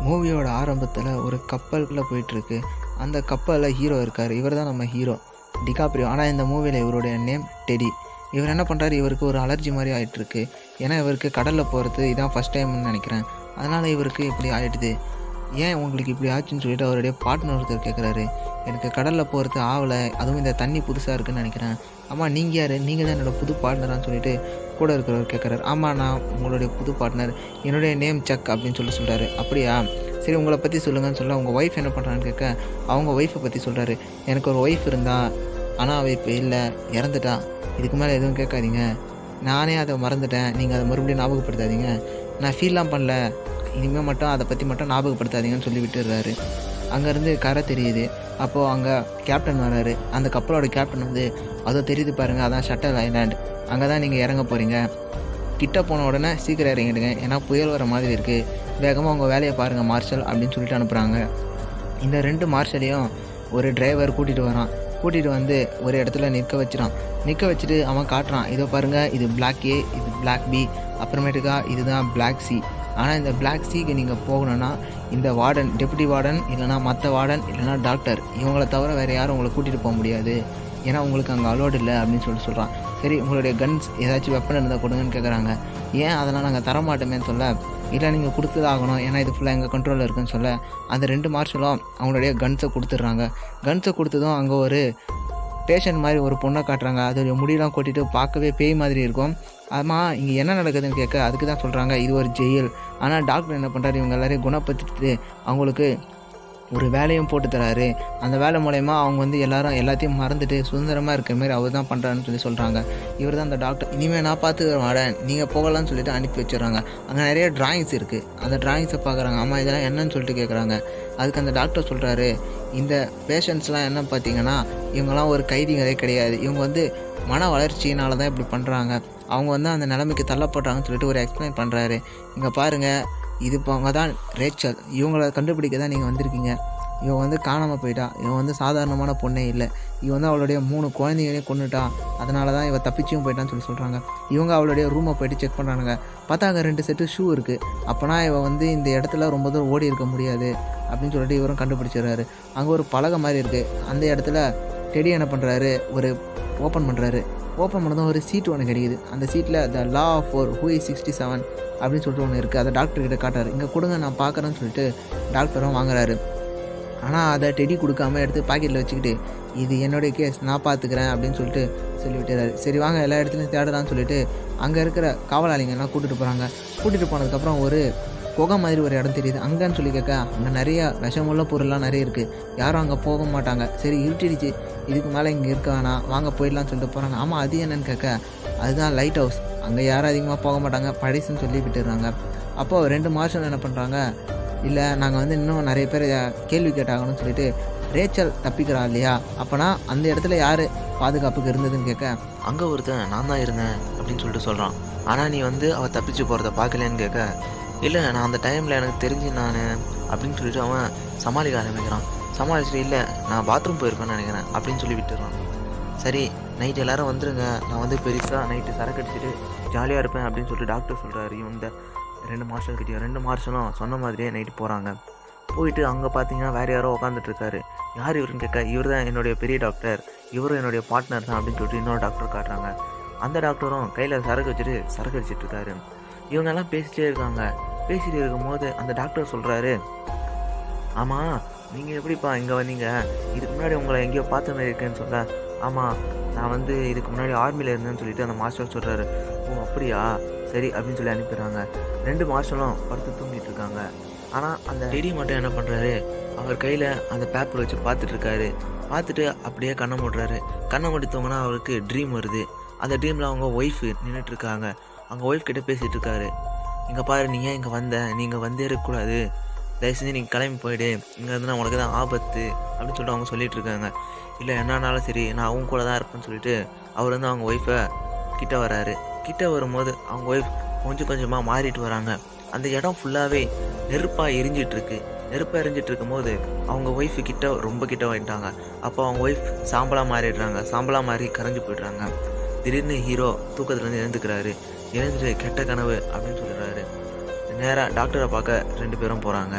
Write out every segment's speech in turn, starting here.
மூவியோட ஆரம்பத்தில் ஒரு கப்பலுக்குள்ளே போயிட்டுருக்கு அந்த கப்பலில் ஹீரோ இருக்கார் இவர் தான் நம்ம ஹீரோ டிகாப்ரியோ ஆனால் இந்த மூவியில் இவருடைய நேம் டெடி இவர் என்ன பண்ணுறாரு இவருக்கு ஒரு அலர்ஜி மாதிரி ஆகிட்டுருக்கு ஏன்னா இவருக்கு கடலில் போகிறது இதான் ஃபஸ்ட் டைம்னு நினைக்கிறேன் அதனால் இவருக்கு இப்படி ஆகிடுது ஏன் உங்களுக்கு இப்படி ஆச்சுன்னு சொல்லிட்டு அவருடைய பார்ட்னர் ஒருத்தர் கேட்குறாரு எனக்கு கடலில் போகிறது ஆகலை அதுவும் இந்த தண்ணி புதுசாக இருக்குன்னு நினைக்கிறேன் ஆமாம் நீங்கள் யார் நீங்கள் தான் என்னோடய புது பார்ட்னரான்னு சொல்லிட்டு கூட இருக்கிறவர் கேட்குறாரு ஆமாம் நான் உங்களுடைய புது பார்ட்னர் என்னுடைய நேம் சக் அப்படின்னு சொல்லி சொல்கிறாரு அப்படியா சரி உங்களை பற்றி சொல்லுங்கன்னு சொல்ல உங்கள் ஒய்ஃப் என்ன பண்ணுறான்னு கேட்க அவங்க ஒய்ஃபை பற்றி சொல்கிறாரு எனக்கு ஒரு ஒய்ஃப் இருந்தா ஆனால் அவள் இப்போ இல்லை இறந்துட்டா இதுக்கு மேலே எதுவும் கேட்காதீங்க நானே அதை மறந்துட்டேன் நீங்கள் அதை மறுபடியும் ஞாபகப்படுத்தாதீங்க நான் ஃபீல்லாம் பண்ணல இனிமேல் மட்டும் அதை பற்றி மட்டும் ஞாபகப்படுத்தாதீங்கன்னு சொல்லி விட்டுடுறாரு அங்கேருந்து கரை தெரியுது அப்போது அங்கே கேப்டன் வராரு அந்த கப்பலோட கேப்டன் வந்து அதோ தெரியுது பாருங்கள் அதான் ஷட்டல் ஐலாண்ட் அங்கே தான் நீங்கள் இறங்க போகிறீங்க கிட்ட போன உடனே சீக்கிரம் இறங்கிடுங்க ஏன்னா புயல் வர மாதிரி இருக்குது வேகமாக உங்கள் வேலையை பாருங்கள் மார்ஷல் அப்படின்னு சொல்லிட்டு அனுப்புகிறாங்க இந்த ரெண்டு மார்ஷலையும் ஒரு டிரைவர் கூட்டிகிட்டு வரான் கூட்டிகிட்டு வந்து ஒரு இடத்துல நிற்க வச்சிடான் நிற்க வச்சுட்டு அவன் காட்டுறான் இதோ பாருங்கள் இது பிளாக் ஏ இது பிளாக் பி அப்புறமேட்டுக்கா இதுதான் பிளாக் சி ஆனால் இந்த பிளாக் சீக்கு நீங்கள் போகணுன்னா இந்த வார்டன் டெப்யூட்டி வார்டன் இல்லைனா மற்ற வார்டன் இல்லைனா டாக்டர் இவங்கள தவிர வேறு யாரும் உங்களை கூட்டிகிட்டு போக முடியாது ஏன்னா உங்களுக்கு அங்கே அலோடு இல்லை அப்படின்னு சொல்லி சொல்கிறான் சரி உங்களுடைய கன்ஸ் ஏதாச்சும் வெப்பன் இருந்தால் கொடுங்கன்னு கேட்குறாங்க ஏன் அதெல்லாம் நாங்கள் தரமாட்டோமேன்னு சொல்ல இல்லை நீங்கள் கொடுத்து ஆகணும் ஏன்னா இது ஃபுல்லாக எங்கள் கண்ட்ரோலில் இருக்குன்னு சொல்ல அந்த ரெண்டு மார்ஷலும் அவங்களுடைய கன்ஸை கொடுத்துட்றாங்க கன்ஸை கொடுத்ததும் அங்கே ஒரு பேஷண்ட் மாதிரி ஒரு பொண்ணை காட்டுறாங்க அதோடைய முடியெல்லாம் கொட்டிட்டு பார்க்கவே பேய் மாதிரி இருக்கும் ஆமாம் இங்கே என்ன நடக்குதுன்னு கேட்க அதுக்கு தான் சொல்கிறாங்க இது ஒரு ஜெயில் ஆனால் டாக்டர் என்ன பண்ணுறாரு இவங்க எல்லாரையும் குணப்படுத்திட்டு அவங்களுக்கு ஒரு வேலையும் போட்டு தராரு அந்த வேலை மூலயமா அவங்க வந்து எல்லாரும் எல்லாத்தையும் மறந்துட்டு சுதந்திரமாக இருக்கிற மாதிரி அவர் தான் பண்ணுறாருன்னு சொல்லி சொல்கிறாங்க இவர் தான் அந்த டாக்டர் இனிமேல் நான் பார்த்துக்கிறேன் வரேன் நீங்கள் போகலான்னு சொல்லிட்டு அனுப்பி வச்சிடுறாங்க அங்கே நிறைய டிராயிங்ஸ் இருக்குது அந்த டிராயிங்ஸை பார்க்குறாங்க ஆமாம் இதெல்லாம் என்னன்னு சொல்லிட்டு கேட்குறாங்க அதுக்கு அந்த டாக்டர் சொல்கிறாரு இந்த பேஷண்ட்ஸ்லாம் என்ன பார்த்தீங்கன்னா இவங்கெல்லாம் ஒரு கைதிகளே கிடையாது இவங்க வந்து மன வளர்ச்சியினால தான் இப்படி பண்ணுறாங்க அவங்க வந்து அந்த நிலைமைக்கு தள்ளப்படுறாங்கன்னு சொல்லிட்டு ஒரு எக்ஸ்பிளைன் பண்ணுறாரு இங்கே பாருங்கள் இது இப்போ அவங்க தான் ரேச்சல் இவங்கள கண்டுபிடிக்க தான் நீங்கள் வந்திருக்கீங்க இவன் வந்து காணாமல் போயிட்டா இவன் வந்து சாதாரணமான பொண்ணே இல்லை இவன் வந்து அவளுடைய மூணு குழந்தைகளையும் கொண்டுட்டான் அதனால தான் இவன் தப்பிச்சும் போயிட்டான்னு சொல்லி சொல்கிறாங்க இவங்க அவளுடைய ரூமை போயிட்டு செக் பண்ணுறாங்க பார்த்தா அங்கே ரெண்டு செட்டு ஷூ இருக்குது அப்போனா இவன் வந்து இந்த இடத்துல ரொம்ப தூரம் ஓடி இருக்க முடியாது அப்படின்னு சொல்லிட்டு இவரும் கண்டுபிடிச்சிடுறாரு அங்கே ஒரு பலகை மாதிரி இருக்குது அந்த இடத்துல டெடி என்ன பண்ணுறாரு ஒரு ஓப்பன் பண்ணுறாரு ஓப்பன் பண்ணதும் ஒரு சீட் ஒன்று கிடைக்குது அந்த சீட்டில் the law of four who is sixty seven அப்படின்னு சொல்லிட்டு ஒன்று இருக்குது அதை டாக்டர் கிட்ட காட்டாரு இங்கே கொடுங்க நான் பார்க்குறேன்னு சொல்லிட்டு டாக்டரும் வாங்குறாரு ஆனால் அதை டெடி கொடுக்காம எடுத்து பாக்கெட்டில் வச்சுக்கிட்டு இது என்னுடைய கேஸ் நான் பார்த்துக்கிறேன் அப்படின்னு சொல்லிட்டு சொல்லி விட்டுறாரு சரி வாங்க எல்லா இடத்துலையும் தேடலாம்னு சொல்லிட்டு அங்கே இருக்கிற காவலாளிங்கெல்லாம் கூட்டிகிட்டு போகிறாங்க கூட்டிகிட்டு போனதுக்கப்புறம் ஒரு குகை மாதிரி ஒரு இடம் தெரியுது அங்கேன்னு சொல்லி கேட்க அங்கே நிறைய விஷமுள்ள பொருள்லாம் நிறைய இருக்குது யாரும் அங்கே போக மாட்டாங்க சரி இருட்டிடுச்சு இதுக்கு மேலே இங்கே இருக்க வேணாம் வாங்க போயிடலாம்னு சொல்லிட்டு போகிறாங்க ஆமாம் அது என்னன்னு கேட்க அதுதான் லைட் ஹவுஸ் அங்கே யாரும் அதிகமாக போக மாட்டாங்க பழசுன்னு சொல்லி விட்டுடுறாங்க அப்போது ரெண்டு மார்ஷல் என்ன பண்ணுறாங்க இல்லை நாங்கள் வந்து இன்னும் நிறைய பேர் கேள்வி கேட்டாங்கன்னு சொல்லிட்டு ரேச்சல் தப்பிக்கிறா இல்லையா அப்போனா அந்த இடத்துல யார் பாதுகாப்புக்கு இருந்ததுன்னு கேட்க அங்கே ஒருத்தன் நான் தான் இருந்தேன் அப்படின்னு சொல்லிட்டு சொல்கிறான் ஆனால் நீ வந்து அவள் தப்பிச்சு போகிறத பார்க்கலையான்னு கேட்க இல்லை நான் அந்த டைமில் எனக்கு தெரிஞ்சு நான் அப்படின்னு சொல்லிட்டு அவன் சமாளிக்க ஆரம்பிக்கிறான் சமாளிச்சுட்டு இல்லை நான் பாத்ரூம் போயிருப்பேன்னு நினைக்கிறேன் அப்படின்னு சொல்லி விட்டுறான் சரி நைட் எல்லாரும் வந்துருங்க நான் வந்து பெருசாக நைட்டு சரக்கு அடிச்சுட்டு ஜாலியாக இருப்பேன் அப்படின்னு சொல்லிட்டு டாக்டர் சொல்கிறாரு இந்த ரெண்டு மார்ஷல் கிட்டேயும் ரெண்டு மார்ஷலும் சொன்ன மாதிரியே நைட்டு போகிறாங்க போயிட்டு அங்கே பார்த்தீங்கன்னா வேறு யாரோ உட்காந்துட்டு இருக்காரு யார் இவருன்னு கேட்க இவர் தான் என்னுடைய பெரிய டாக்டர் இவரும் என்னுடைய பார்ட்னர் தான் அப்படின்னு சொல்லிட்டு இன்னொரு டாக்டர் காட்டுறாங்க அந்த டாக்டரும் கையில் சரக்கு வச்சுட்டு சரக்கு அடிச்சிட்டு இருக்காரு இவங்கெல்லாம் பேசிட்டே இருக்காங்க பேசிட்டு இருக்கும்போது அந்த டாக்டர் சொல்கிறாரு ஆமாம் நீங்கள் எப்படிப்பா இங்கே வந்தீங்க இதுக்கு முன்னாடி உங்களை எங்கேயோ பார்த்த மாதிரி இருக்குன்னு சொல்ல ஆமாம் நான் வந்து இதுக்கு முன்னாடி ஆர்மியில் இருந்தேன்னு சொல்லிட்டு அந்த மாஸ்டர் சொல்கிறாரு ஓ அப்படியா சரி அப்படின்னு சொல்லி அனுப்பிடுறாங்க ரெண்டு மாஸ்டரும் படுத்து தூங்கிட்டு இருக்காங்க ஆனால் அந்த டெடி மட்டும் என்ன பண்ணுறாரு அவர் கையில் அந்த பேப்பர் வச்சு பார்த்துட்டு இருக்காரு பார்த்துட்டு அப்படியே கண்ணை மூடுறாரு கண்ணை மூடி தூங்கினா அவருக்கு ட்ரீம் வருது அந்த ட்ரீமில் அவங்க ஒய்ஃபு நின்றுட்டு இருக்காங்க அவங்க ஒய்ஃப் கிட்ட பேசிகிட்டு இருக்காரு இங்கே பாரு நீ ஏன் இங்கே வந்த நீங்கள் வந்தே இருக்கக்கூடாது தயவு செஞ்சு நீங்கள் கிளம்பி போயிடு இங்கே இருந்தால் உனக்கு தான் ஆபத்து அப்படின்னு சொல்லிட்டு அவங்க சொல்லிட்டு இருக்காங்க இல்லை என்னன்னாலும் சரி நான் அவங்க கூட தான் இருப்பேன்னு சொல்லிட்டு அவர் வந்து அவங்க ஒய்ஃபை கிட்ட வராரு கிட்ட வரும்போது அவங்க ஒய்ஃப் கொஞ்சம் கொஞ்சமாக மாறிட்டு வராங்க அந்த இடம் ஃபுல்லாகவே நெருப்பாக எரிஞ்சிட்டு இருக்கு நெருப்பாக எரிஞ்சிட்டு இருக்கும்போது அவங்க ஒய்ஃபு கிட்ட ரொம்ப கிட்ட வந்துட்டாங்க அப்போ அவங்க ஒய்ஃப் சாம்பலாக மாறிடுறாங்க சாம்பலாக மாறி கரைஞ்சு போயிடுறாங்க திடீர்னு ஹீரோ தூக்கத்துலேருந்து எழுந்துக்கிறாரு எழுந்துட்டு கெட்ட கனவு அப்படின்னு சொல்லிடுறாரு நேராக டாக்டரை பார்க்க ரெண்டு பேரும் போகிறாங்க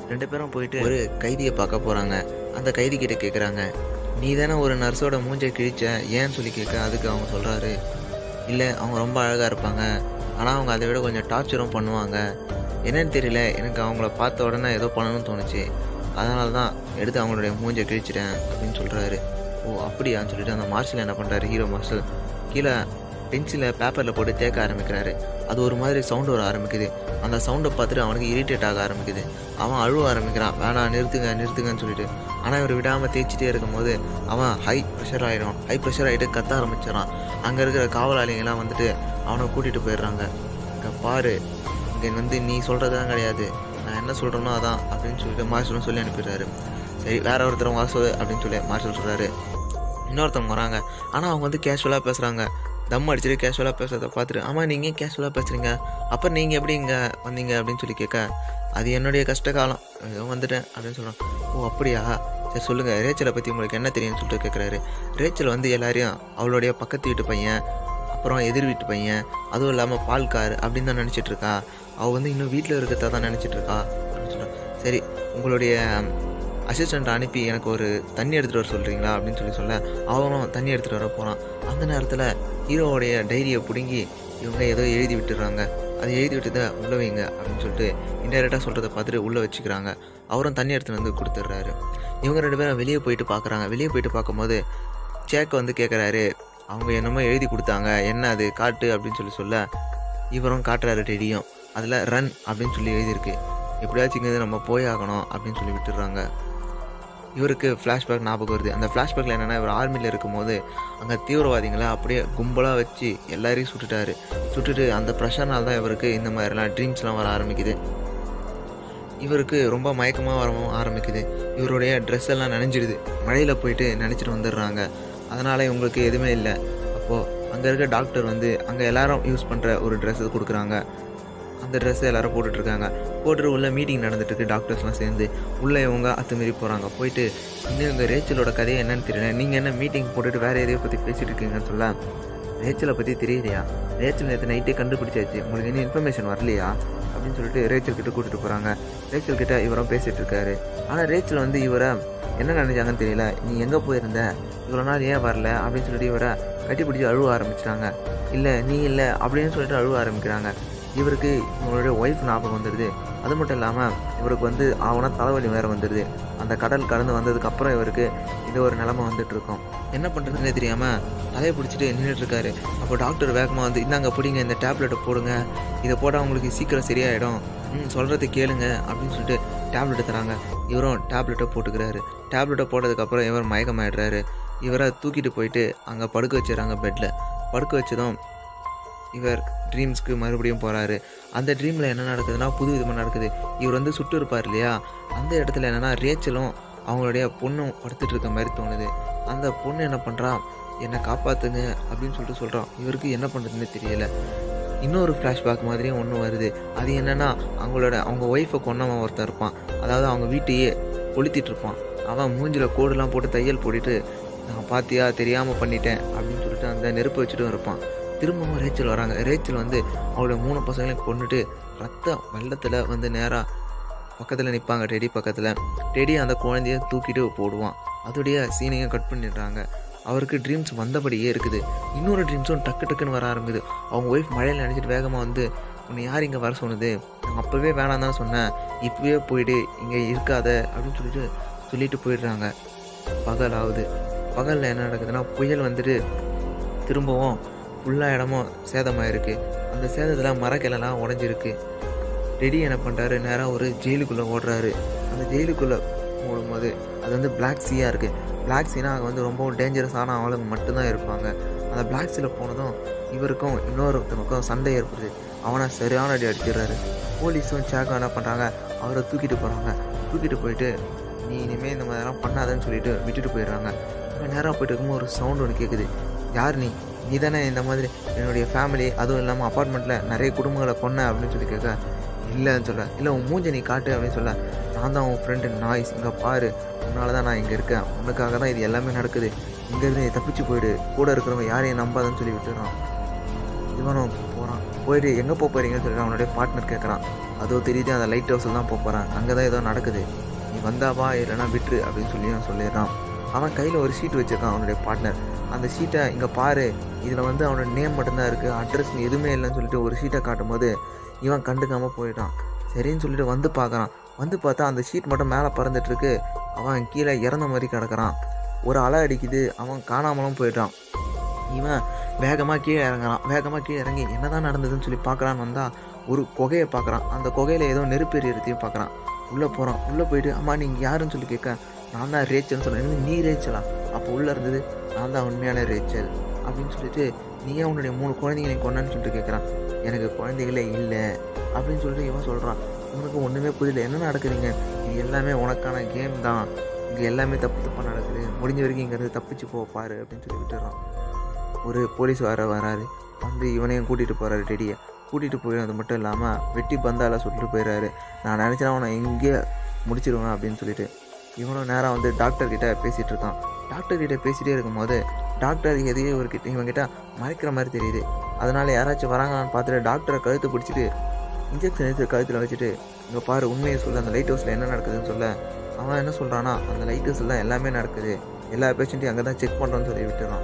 ரெண்டு பேரும் போயிட்டு ஒரு கைதியை பார்க்க போகிறாங்க அந்த கைதி கிட்ட கேட்குறாங்க நீ தானே ஒரு நர்ஸோட மூஞ்சை கிழிச்ச ஏன்னு சொல்லி கேட்க அதுக்கு அவங்க சொல்கிறாரு இல்லை அவங்க ரொம்ப அழகாக இருப்பாங்க ஆனால் அவங்க அதை விட கொஞ்சம் டார்ச்சரும் பண்ணுவாங்க என்னன்னு தெரியல எனக்கு அவங்கள பார்த்த உடனே ஏதோ பண்ணணும்னு தோணுச்சு அதனால தான் எடுத்து அவங்களுடைய மூஞ்சை கிழிச்சிட்டேன் அப்படின்னு சொல்கிறாரு ஓ அப்படியான்னு சொல்லிட்டு அந்த மார்ஷல் என்ன பண்ணுறாரு ஹீரோ மார்ஷல் கீழே பென்சிலை பேப்பரில் போட்டு தேக்க ஆரம்பிக்கிறாரு அது ஒரு மாதிரி சவுண்டு வர ஆரம்பிக்குது அந்த சவுண்டை பார்த்துட்டு அவனுக்கு இரிட்டேட் ஆக ஆரம்பிக்குது அவன் அழுவ ஆரம்பிக்கிறான் வேணாம் நிறுத்துங்க நிறுத்துங்கன்னு சொல்லிட்டு ஆனால் இவர் விடாமல் தேய்ச்சிட்டே இருக்கும்போது அவன் ஹை ப்ரெஷர் ஆகிடும் ஹை ப்ரெஷர் ஆகிட்டு கத்த ஆரம்பிச்சிடறான் அங்கே இருக்கிற காவலாளிங்கெல்லாம் வந்துட்டு அவனை கூட்டிகிட்டு போயிடுறாங்க இங்கே பாரு இங்கே வந்து நீ சொல்கிறதுதான் கிடையாது நான் என்ன சொல்கிறேனோ அதான் அப்படின்னு சொல்லிட்டு மார்ஷலும் சொல்லி அனுப்பிடுறாரு சரி வேற ஒருத்தர் வர சொல்லு அப்படின்னு சொல்லி மார்ஷல் சொல்கிறாரு இன்னொருத்தவங்க வராங்க ஆனால் அவங்க வந்து கேஷுவலாக பேசுகிறாங்க தம் அடிச்சுட்டு கேஷுவலாக பேசுறத பார்த்துட்டு ஆமாம் நீங்கள் கேஷுவலாக பேசுகிறீங்க அப்போ நீங்கள் எப்படி இங்கே வந்தீங்க அப்படின்னு சொல்லி கேட்க அது என்னுடைய கஷ்ட காலம் ஏதோ வந்துட்டேன் அப்படின்னு சொல்கிறான் ஓ அப்படியா சரி சொல்லுங்கள் ரேச்சலை பற்றி உங்களுக்கு என்ன தெரியும்னு சொல்லிட்டு கேட்குறாரு ரேச்சல் வந்து எல்லாரையும் அவளுடைய பக்கத்து வீட்டு பையன் அப்புறம் எதிர் வீட்டு பையன் அதுவும் இல்லாமல் பால்கார் அப்படின்னு தான் நினச்சிட்டு இருக்கா அவள் வந்து இன்னும் வீட்டில் இருக்கிறதா தான் நினச்சிட்டு இருக்கா அப்படின்னு சொல்கிறான் சரி உங்களுடைய அசிஸ்டண்ட்டை அனுப்பி எனக்கு ஒரு தண்ணி எடுத்துகிட்டு வர சொல்கிறீங்களா அப்படின்னு சொல்லி சொல்ல அவனும் தண்ணி எடுத்துகிட்டு வர போகிறான் அந்த நேரத்தில் ஹீரோவுடைய டைரியை பிடுங்கி இவங்க ஏதோ எழுதி விட்டுறாங்க அதை எழுதி விட்டதை உள்ள வைங்க அப்படின்னு சொல்லிட்டு இன்டெரக்டாக சொல்கிறத பார்த்துட்டு உள்ளே வச்சுக்கிறாங்க அவரும் தண்ணி எடுத்துகிட்டு வந்து கொடுத்துட்றாரு இவங்க ரெண்டு பேரும் வெளியே போயிட்டு பார்க்குறாங்க வெளியே போயிட்டு பார்க்கும்போது சேக் வந்து கேட்குறாரு அவங்க என்னமோ எழுதி கொடுத்தாங்க என்ன அது காட்டு அப்படின்னு சொல்லி சொல்ல இவரும் காட்டுறாரு டெடியும் அதில் ரன் அப்படின்னு சொல்லி எழுதியிருக்கு எப்படியாச்சும் இங்கே நம்ம போய் ஆகணும் அப்படின்னு சொல்லி விட்டுடுறாங்க இவருக்கு ஃப்ளாஷ்பேக் ஞாபகம் வருது அந்த ஃப்ளாஷ்பேக்கில் என்னென்னா இவர் ஆர்மியில் இருக்கும்போது அங்கே தீவிரவாதிகளை அப்படியே கும்பலாக வச்சு எல்லாரையும் சுட்டுட்டாரு சுட்டுட்டு அந்த ப்ரெஷர்னால தான் இவருக்கு இந்த மாதிரிலாம் ட்ரீம்ஸ்லாம் வர ஆரம்பிக்குது இவருக்கு ரொம்ப மயக்கமாக வரவும் ஆரம்பிக்குது இவருடைய ட்ரெஸ் எல்லாம் நனைஞ்சிடுது மழையில் போயிட்டு நினச்சிட்டு வந்துடுறாங்க அதனால் இவங்களுக்கு எதுவுமே இல்லை அப்போது அங்கே இருக்க டாக்டர் வந்து அங்கே எல்லாரும் யூஸ் பண்ணுற ஒரு ட்ரெஸ் கொடுக்குறாங்க அந்த ட்ரெஸ்ஸை எல்லாரும் போட்டுட்ருக்காங்க போட்டுட்டு உள்ள மீட்டிங் நடந்துட்டு இருக்கு டாக்டர்ஸ்லாம் சேர்ந்து உள்ளே இவங்க அத்துமாரி போகிறாங்க போயிட்டு இன்னும் இந்த ரேச்சலோட கதையை என்னன்னு தெரியல நீங்கள் என்ன மீட்டிங் போட்டுட்டு வேறு எதையோ பற்றி பேசிட்டு இருக்கீங்கன்னு சொல்ல ரேச்சலை பற்றி தெரியலையா ரேச்சல் நேற்று நைட்டே கண்டுபிடிச்சாச்சு உங்களுக்கு இன்னும் இன்ஃபர்மேஷன் வரலையா அப்படின்னு சொல்லிட்டு ரேச்சல் கிட்ட கூட்டிட்டு போகிறாங்க ரேச்சல் கிட்ட இவரும் பேசிட்டு இருக்காரு ஆனால் ரேச்சல் வந்து இவரை என்ன நினைச்சாங்கன்னு தெரியல நீ எங்கே போயிருந்த இவ்வளோ நாள் ஏன் வரல அப்படின்னு சொல்லிட்டு இவரை கட்டி பிடிச்சி அழுவ ஆரம்பிச்சிட்டாங்க இல்லை நீ இல்லை அப்படின்னு சொல்லிட்டு அழுவ ஆரம்பிக்கிறாங்க இவருக்கு இவங்களுடைய ஒய்ஃப் ஞாபகம் வந்துடுது அது மட்டும் இல்லாமல் இவருக்கு வந்து அவனா தலைவலி வேறு வந்துடுது அந்த கடல் கடந்து வந்ததுக்கு அப்புறம் இவருக்கு இது ஒரு நிலமை வந்துட்டு இருக்கும் என்ன பண்ணுறதுன்னே தெரியாமல் தலையை பிடிச்சிட்டு நின்றுட்டு இருக்காரு அப்போ டாக்டர் வேகமாக வந்து இந்தாங்க பிடிங்க இந்த டேப்லெட்டை போடுங்க இதை போட்டால் உங்களுக்கு சீக்கிரம் சரியாயிடும் ம் சொல்கிறது கேளுங்க அப்படின்னு சொல்லிட்டு டேப்லெட்டை தராங்க இவரும் டேப்லெட்டை போட்டுக்கிறாரு டேப்லெட்டை போட்டதுக்கப்புறம் இவர் மயக்கமாயிடுறாரு இவரை தூக்கிட்டு போயிட்டு அங்கே படுக்க வச்சிடறாங்க பெட்டில் படுக்க வச்சதும் இவர் ட்ரீம்ஸ்க்கு மறுபடியும் போகிறாரு அந்த ட்ரீமில் என்ன நடக்குதுன்னா புது விதமாக நடக்குது இவர் வந்து சுட்டு இருப்பார் இல்லையா அந்த இடத்துல என்னென்னா ரேச்சலும் அவங்களுடைய பொண்ணும் படுத்துட்டு இருக்க மாதிரி தோணுது அந்த பொண்ணு என்ன பண்ணுறா என்னை காப்பாற்றுங்க அப்படின்னு சொல்லிட்டு சொல்கிறான் இவருக்கு என்ன பண்ணுறதுன்னு தெரியல இன்னொரு ஃப்ளாஷ்பேக் மாதிரியும் ஒன்று வருது அது என்னென்னா அவங்களோட அவங்க ஒய்ஃபை கொன்னவன் ஒருத்தன் இருப்பான் அதாவது அவங்க வீட்டையே கொளுத்திட்டு இருப்பான் அவன் மூஞ்சில் கோடுலாம் போட்டு தையல் போட்டுட்டு நான் பாத்தியா தெரியாமல் பண்ணிட்டேன் அப்படின்னு சொல்லிட்டு அந்த நெருப்பு வச்சுட்டும் இருப்பான் திரும்பவும் ரேச்சல் வராங்க ரேச்சல் வந்து அவளோட மூணு பசங்களையும் கொண்டுட்டு ரத்தம் வெள்ளத்தில் வந்து நேராக பக்கத்தில் நிற்பாங்க டெடி பக்கத்தில் டெடி அந்த குழந்தைய தூக்கிட்டு போடுவான் அதோடைய சீனையும் கட் பண்ணிடுறாங்க அவருக்கு ட்ரீம்ஸ் வந்தபடியே இருக்குது இன்னொரு ட்ரீம்ஸும் டக்கு டக்குன்னு வர ஆரம்பிக்குது அவங்க ஒய்ஃப் மழையில் நினச்சிட்டு வேகமாக வந்து உன்னை யார் இங்கே வர சொன்னது நான் அப்போவே வேணாம் தான் சொன்னேன் இப்போவே போயிட்டு இங்கே இருக்காத அப்படின்னு சொல்லிட்டு சொல்லிட்டு போயிடுறாங்க பகல் ஆகுது பகலில் என்ன நடக்குதுன்னா புயல் வந்துட்டு திரும்பவும் ஃபுல்லாக இடமும் சேதமாயிருக்கு அந்த சேதத்தில் மரக்கிளெல்லாம் உடஞ்சிருக்கு ரெடி என்ன பண்ணுறாரு நேராக ஒரு ஜெயிலுக்குள்ளே ஓடுறாரு அந்த ஜெயிலுக்குள்ளே ஓடும்போது அது வந்து பிளாக் சீயாக இருக்குது பிளாக் சீனா அங்கே வந்து ரொம்ப டேஞ்சரஸான ஆளுங்க மட்டும்தான் இருப்பாங்க அந்த பிளாக் சீல போனதும் இவருக்கும் இன்னொருத்தனுக்கும் சண்டை ஏற்படுது அவனை சரியான அடி அடிச்சிடுறாரு போலீஸும் சேக்கும் என்ன பண்ணுறாங்க அவரை தூக்கிட்டு போகிறாங்க தூக்கிட்டு போயிட்டு நீ இனிமேல் இந்த மாதிரிலாம் பண்ணாதன்னு சொல்லிட்டு விட்டுட்டு போயிடுறாங்க இவன் நேராக போயிட்டு இருக்கும்போது ஒரு சவுண்ட் ஒன்று கேட்குது யார் நீ நீ தானே இந்த மாதிரி என்னுடைய ஃபேமிலி அதுவும் இல்லாமல் அப்பார்ட்மெண்ட்டில் நிறைய குடும்பங்களை கொன்ன அப்படின்னு சொல்லி கேட்க இல்லைன்னு சொல்ல இல்லை உன் மூஞ்ச நீ காட்டு அப்படின்னு சொல்ல நான் தான் உன் ஃப்ரெண்டு நாய்ஸ் இங்கே பாரு உன்னால தான் நான் இங்கே இருக்கேன் உனக்காக தான் இது எல்லாமே நடக்குது இங்கேருந்து நீ தப்பிச்சு போயிடு கூட இருக்கிறவங்க யாரையும் நம்பாதன்னு சொல்லி விட்டுறான் இவனும் போகிறான் போய் போயிட்டு எங்கே போக போகிறீங்கன்னு சொல்லிட்டு அவனுடைய பார்ட்னர் கேட்குறான் அதோ தெரியுது அந்த லைட் ஹவுஸில் தான் போக போகிறேன் அங்கே தான் ஏதோ நடக்குது நீ வந்தாவா இல்லைனா விட்டுரு அப்படின்னு சொல்லி அவன் சொல்லிடுறான் அவன் கையில் ஒரு ஷீட் வச்சுருக்கான் அவனுடைய பார்ட்னர் அந்த ஷீட்டை இங்கே பாரு இதில் வந்து அவனோட நேம் மட்டும்தான் இருக்குது அட்ரஸ் எதுவுமே இல்லைன்னு சொல்லிட்டு ஒரு ஷீட்டை காட்டும் போது இவன் கண்டுக்காமல் போயிட்டான் சரின்னு சொல்லிட்டு வந்து பார்க்குறான் வந்து பார்த்தா அந்த ஷீட் மட்டும் மேலே பறந்துட்டு இருக்கு அவன் கீழே இறந்த மாதிரி கிடக்குறான் ஒரு அலை அடிக்குது அவன் காணாமலும் போயிட்டான் இவன் வேகமாக கீழே இறங்குறான் வேகமாக கீழே இறங்கி என்னதான் நடந்ததுன்னு சொல்லி பார்க்கலான்னு வந்தால் ஒரு குகையை பார்க்குறான் அந்த குகையில் ஏதோ நெருப்பு எரியறதையும் பார்க்குறான் உள்ளே போகிறான் உள்ளே போயிட்டு அம்மா நீங்கள் யாருன்னு சொல்லி கேட்க நான் தான் ரேச்சல்னு சொன்னேன் நீ ரேச்சலா அப்போ உள்ளே இருந்தது நான் தான் உண்மையான ரேச்சல் அப்படின்னு சொல்லிட்டு நீ ஏன் உன்னுடைய மூணு குழந்தைங்களை கொண்டான்னு சொல்லிட்டு கேட்குறான் எனக்கு குழந்தைகளே இல்லை அப்படின்னு சொல்லிட்டு இவன் சொல்கிறான் உனக்கு ஒன்றுமே புரியல என்ன நடக்குதுங்க இது எல்லாமே உனக்கான கேம் தான் இங்கே எல்லாமே தப்பு தப்பாக நடக்குது முடிஞ்ச வரைக்கும் இங்கேருந்து தப்பிச்சு போ பாரு அப்படின்னு சொல்லி விட்டுறான் ஒரு போலீஸ் வர வராரு வந்து இவனையும் கூட்டிகிட்டு போகிறாரு டெடியை கூட்டிகிட்டு போயிடுறது மட்டும் இல்லாமல் வெட்டி பந்தால சுட்டுட்டு போயிடுறாரு நான் நினச்சேன் அவனை எங்கேயே முடிச்சிருவேன் அப்படின்னு சொல்லிட்டு இவனும் நேராக வந்து டாக்டர் கிட்ட பேசிகிட்டு இருக்கான் டாக்டர் கிட்ட பேசிகிட்டே இருக்கும்போது டாக்டர் எதையும் இவர்கிட்ட இவங்கிட்ட மறைக்கிற மாதிரி தெரியுது அதனால் யாராச்சும் வராங்களான்னு பார்த்துட்டு டாக்டரை கழுத்து பிடிச்சிட்டு இன்ஜெக்ஷன் எடுத்து கழுத்தில் வச்சுட்டு இங்கே பாரு உண்மையை சொல்ல அந்த லைட் ஹவுஸில் என்ன நடக்குதுன்னு சொல்ல அவன் என்ன சொல்கிறான்னா அந்த லைட் ஹவுஸில் தான் எல்லாமே நடக்குது எல்லா பேஷண்ட்டையும் அங்கே தான் செக் பண்ணுறோன்னு சொல்லி விட்டுறான்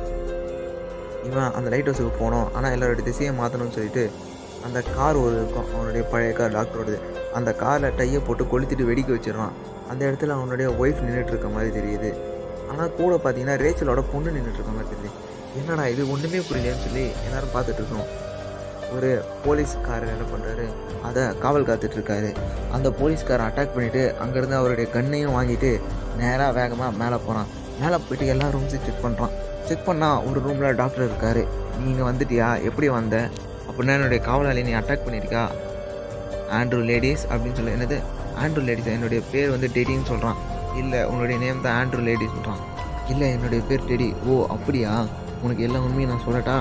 இவன் அந்த லைட் ஹவுஸுக்கு போனோம் ஆனால் எல்லாரோட திசையை மாற்றணும்னு சொல்லிட்டு அந்த கார் ஒரு இருக்கும் அவனுடைய பழைய கார் டாக்டரோடது அந்த காரில் டையை போட்டு கொளுத்திட்டு வெடிக்க வச்சிடுறான் அந்த இடத்துல அவனுடைய ஒய்ஃப் நின்றுட்டு இருக்க மாதிரி தெரியுது ஆனால் கூட பார்த்தீங்கன்னா ரேச்சலோட பொண்ணு நின்றுட்டு இருக்க மாதிரி தெரியுது என்னடா இது ஒன்றுமே புரியலையேன்னு சொல்லி எல்லாரும் பார்த்துட்டு இருக்கோம் ஒரு போலீஸ்காரர் என்ன பண்ணுறாரு அதை காவல் காத்துட்டு இருக்காரு அந்த போலீஸ்காரர் அட்டாக் பண்ணிட்டு அங்கேருந்து அவருடைய கண்ணையும் வாங்கிட்டு நேராக வேகமாக மேலே போகிறான் மேலே போயிட்டு எல்லா ரூம்ஸையும் செக் பண்ணுறான் செக் பண்ணால் ஒரு ரூமில் டாக்டர் இருக்காரு நீங்கள் வந்துட்டியா எப்படி வந்த அப்படின்னா என்னுடைய காவலாளி நீ அட்டாக் பண்ணியிருக்கா ஆண்ட்ரூ லேடிஸ் அப்படின்னு சொல்லி என்னது ஆண்ட்ரூ லேடிஸ் என்னுடைய பேர் வந்து டெடின்னு சொல்கிறான் இல்லை உன்னுடைய நேம் தான் ஆண்ட்ரூ லேடிஸ் சொல்கிறான் இல்லை என்னுடைய பேர் டெடி ஓ அப்படியா உனக்கு எல்லா உண்மையும் நான் சொல்லட்டா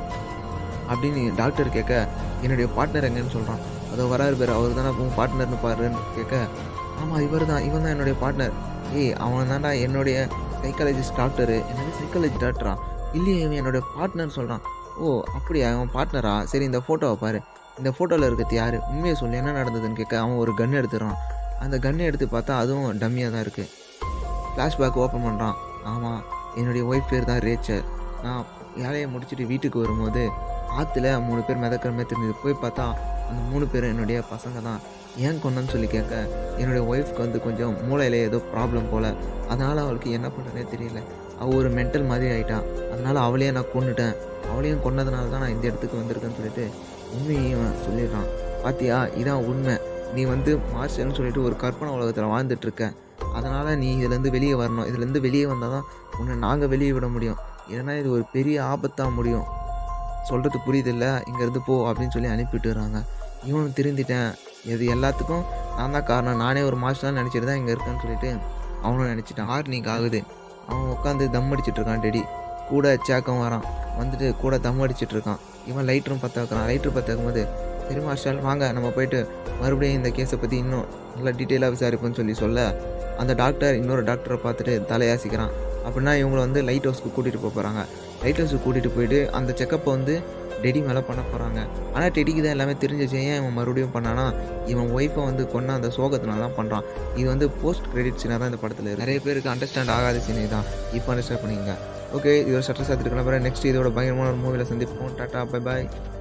அப்படின்னு டாக்டர் கேட்க என்னுடைய பார்ட்னர் எங்கன்னு சொல்கிறான் அதோ வராரு பேர் அவர் தானே உன் பார்ட்னர்னு பாருன்னு கேட்க ஆமாம் இவர் தான் இவன் தான் என்னுடைய பார்ட்னர் ஏய் அவன் தான்டா என்னுடைய சைக்காலஜிஸ்ட் டாக்டரு என்னது சைக்காலஜி டாக்டரா இல்லையே இவன் என்னுடைய பார்ட்னர் சொல்கிறான் ஓ அப்படியா அவன் பார்ட்னரா சரி இந்த ஃபோட்டோவை பாரு இந்த ஃபோட்டோவில் இருக்கிறது யார் உண்மையை சொல்லி என்ன நடந்ததுன்னு கேட்க அவன் ஒரு கன் எடுத்துடுறான் அந்த கன்னை எடுத்து பார்த்தா அதுவும் டம்மியாக தான் இருக்குது ஃப்ளாஷ்பேக் ஓப்பன் பண்ணுறான் ஆமாம் என்னுடைய ஒய்ஃப் பேர் தான் ரேச்சல் நான் வேலையை முடிச்சுட்டு வீட்டுக்கு வரும்போது ஆற்றுல மூணு பேர் மிதக்கிற மாதிரி தெரிஞ்சது போய் பார்த்தா அந்த மூணு பேர் என்னுடைய பசங்க தான் ஏன் கொண்டேன்னு சொல்லி கேட்க என்னுடைய ஒய்ஃப்க்கு வந்து கொஞ்சம் மூளையில் ஏதோ ப்ராப்ளம் போல் அதனால் அவளுக்கு என்ன பண்ணுறதே தெரியல அவள் ஒரு மென்டல் மாதிரி ஆயிட்டான் அதனால் அவளையே நான் கொண்டுட்டேன் அவளையும் கொன்னதுனால தான் நான் இந்த இடத்துக்கு வந்திருக்கேன்னு சொல்லிட்டு உண்மையும் சொல்லிடுறான் பாத்தியா இதான் உண்மை நீ வந்து மார்ஷல்னு சொல்லிட்டு ஒரு கற்பனை உலகத்தில் வாழ்ந்துட்டு இருக்க அதனால் நீ இதுலேருந்து வெளியே வரணும் இதுலேருந்து வெளியே வந்தால் தான் உன்னை நாங்கள் வெளியே விட முடியும் ஏன்னா இது ஒரு பெரிய ஆபத்தாக முடியும் சொல்கிறது புரியுதில்ல இங்கேருந்து போ அப்படின்னு சொல்லி அனுப்பிட்டுறாங்க இவனும் திருந்திட்டேன் இது எல்லாத்துக்கும் நான் தான் காரணம் நானே ஒரு மாஸ்டர் நினச்சிட்டு தான் இங்கே இருக்கேன்னு சொல்லிட்டு அவனும் நினச்சிட்டான் ஆர்னிக் ஆகுது அவன் உட்காந்து தம் அடிச்சிட்டு இருக்கான் டெடி கூட சேக்கம் வரான் வந்துட்டு கூட தம் அடிச்சிட்டு இருக்கான் இவன் லைட்டரும் பற்ற வைக்கிறான் லைட்டர் பற்ற வைக்கும்போது சரி மாஸ்டர் வாங்க நம்ம போயிட்டு மறுபடியும் இந்த கேஸை பற்றி இன்னும் நல்லா டீட்டெயிலாக விசாரிப்போம்னு சொல்லி சொல்ல அந்த டாக்டர் இன்னொரு டாக்டரை பார்த்துட்டு தலையாசிக்கிறான் அப்படின்னா இவங்களை வந்து லைட் ஹவுஸ்க்கு கூட்டிகிட்டு போக போகிறாங்க லைட் ஹவுஸுக்கு கூட்டிகிட்டு போயிட்டு அந்த செக்கப்பை வந்து டெடி மேலே பண்ண போகிறாங்க ஆனால் டெடிக்கு தான் எல்லாமே தெரிஞ்சிச்சு ஏன் இவன் மறுபடியும் பண்ணானா இவன் ஒய்ஃபை வந்து கொன்ன அந்த சோகத்தினால தான் பண்ணுறான் இது வந்து போஸ்ட் கிரெடிட் சீனாக தான் இந்த படத்தில் இருக்கு நிறைய பேருக்கு அண்டர்ஸ்டாண்ட் ஆகாத சீனே தான் இப்போ அண்டர்ஸ்டாண்ட் பண்ணிங்க ஓகே இது ஒரு சட்ட சாத்திருக்கலாம் நெக்ஸ்ட் இதோட பயங்கரமான ஒரு மூவியில் சந்திப்போம் டாட்டா பை பாய்